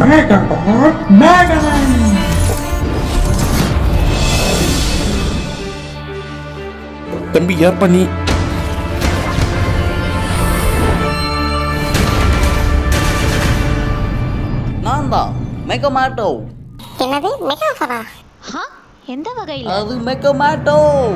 Megabot Megaman! தம்பி யார் பண்ணி நான் தான் மெக்கமாட்டோ என்னது மெகாஃபரா ஹா எந்த வகையில் அது மெக்கமாட்டோ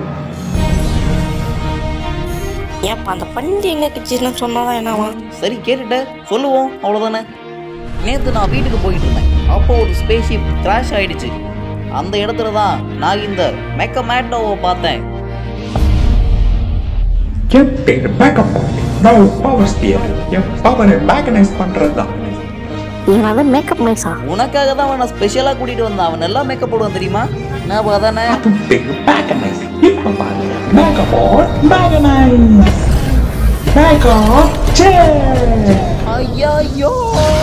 ஏன்ப்பா அந்த பண்டி எங்க கிச்சின்னு சொன்னாதான் என்னவா சரி கேட்டுட்ட சொல்லுவோம் அவ்வளோதானே நேற்று நான் வீட்டுக்கு போயிட்டு இருந்தேன் அப்போ ஒரு ஸ்பேஸ்ஷிப் கிராஷ் ஆயிடுச்சு அந்த இடத்துல தான் நான் இந்த மெக்கமேட்டோவை பார்த்தேன் என் பேர் Megabot. நான் பவர் ஸ்பியர் என் பவரை மேகனைஸ் பண்றதுதான் என்னது மேக்கப் மேக்ஸா உனக்காக தான் அவனை ஸ்பெஷலாக கூட்டிகிட்டு வந்தான் அவன் நல்லா மேக்கப் போடுவான் தெரியுமா நான் அதானே அது பேர் மேகனைஸ் இப்ப பாரு Megabot Meganize Mega Jet ஐயோ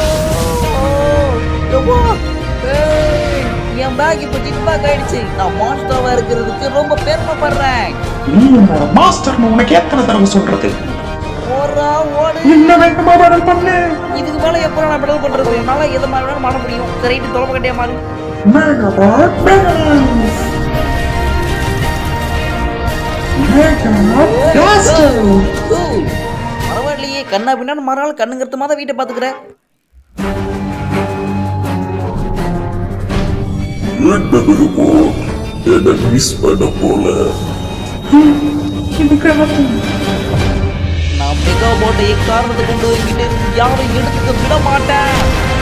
என் பேக் இப்போ ஜிக் பேக் ஆயிடுச்சு நான் மாஸ்டராக இருக்கிறதுக்கு ரொம்ப பெருமைப்படுறேன் நீ என்னோட மாஸ்டர்னு உனக்கு எத்தனை தடவை சொல்றது ஓடுறா ஓடு என்ன வேண்டுமா பதில் பண்ணு இதுக்கு மேல எப்போ நான் பெடல் பண்றது என்னால எதை மாதிரி வேணாலும் மாற முடியும் ரைட்டு தொலைப்பு கட்டியா மாறு Megabot Meganize Mega Blaster Cool. பரவாயில்லையே கண்ணா பின்னாடி மறுநாள் கண்ணுங்கிறது மாதிரி வீட்டை பாத்துக்கிறேன் நான் மெகா போட்டை எக்காரணத்தை கொண்டு போய்கிட்டு யாரும் எடுத்துக்க விட மாட்டேன்